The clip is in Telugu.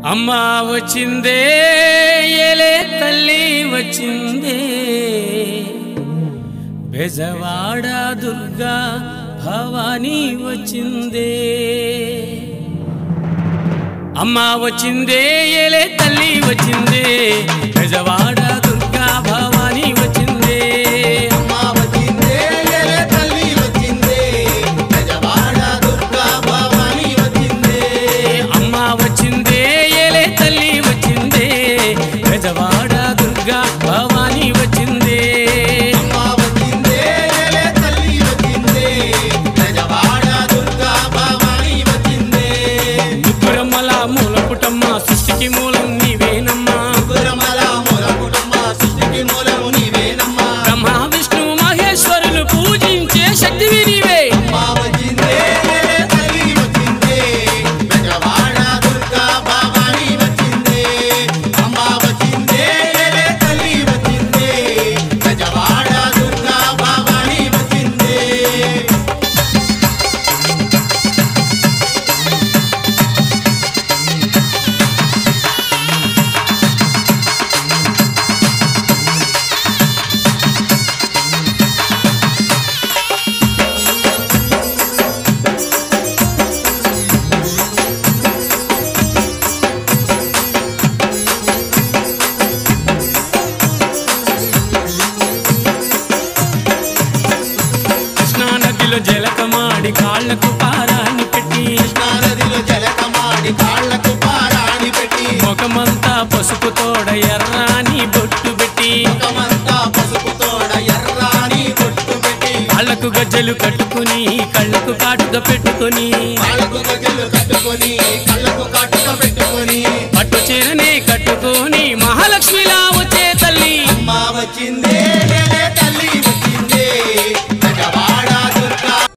అమ్మా వచ్చిందే ఏలే తల్లి వచ్చిందే బెజవాడ దుర్గా భవానీ వచ్చిందే అమ్మా వచ్చిందే ఏలే తల్లి వచ్చిందే బెజవాడ దుర్గా భవానీ వచ్చిందే అమ్మా వచ్చిందే ఎలే తల్లి వచ్చిందే బెజవాడ దుర్గా భవాని వచ్చిందే అమ్మా వచ్చిందే ఏలే తల్లి వచ్చిందే బెజవాడ దుర్గా భవానీ వచ్చిందే అమ్మా వచ్చిందే ఎలే తల్లి వచ్చిందే బెజవాడ దుర్గా భవాని వచ్చిందే ముగ్గురమ్మల మూల పుటమ్మ సృష్టికి మూలం నీవేనమ్మా గురమల మూల కుటుంబ సృష్టికి మూలము నీవేనమ్మా బ్రహ్మ విష్ణు మహేశ్వరులు పూజించే శక్తివి నీవే అమ్మా వచ్చిందే ఎలే తల్లి వచ్చిందే బెజవాడ దుర్గా భవాని వచ్చిందే అమ్మా వచ్చిందే ఎలే తల్లి వచ్చిందే బెజవాడ దుర్గా భవాని వచ్చిందే కృష్ణా నదిలో జలకమాడి కాళ్లకు పారాన్ని పెట్టి కృష్ణానదిలో జలకమాడి కాళ్లకు పారాణి పెట్టి ముఖమంతా పసుపు తోడ ఎర్రాని బొట్టు పెట్టి ముఖమంతా పసుపు తోడ ఎర్రాని బొట్టు పెట్టి కాళ్లకు గజ్జలు కట్టుకుని కళ్ళకు కాటుక పెట్టుకొని కాళ్ళకు గజలు కట్టుకొని కళ్ళకు కట్టుక పెట్టుకొని పట్టు చీరనే కట్టుకొని మహాలక్ష్మిలా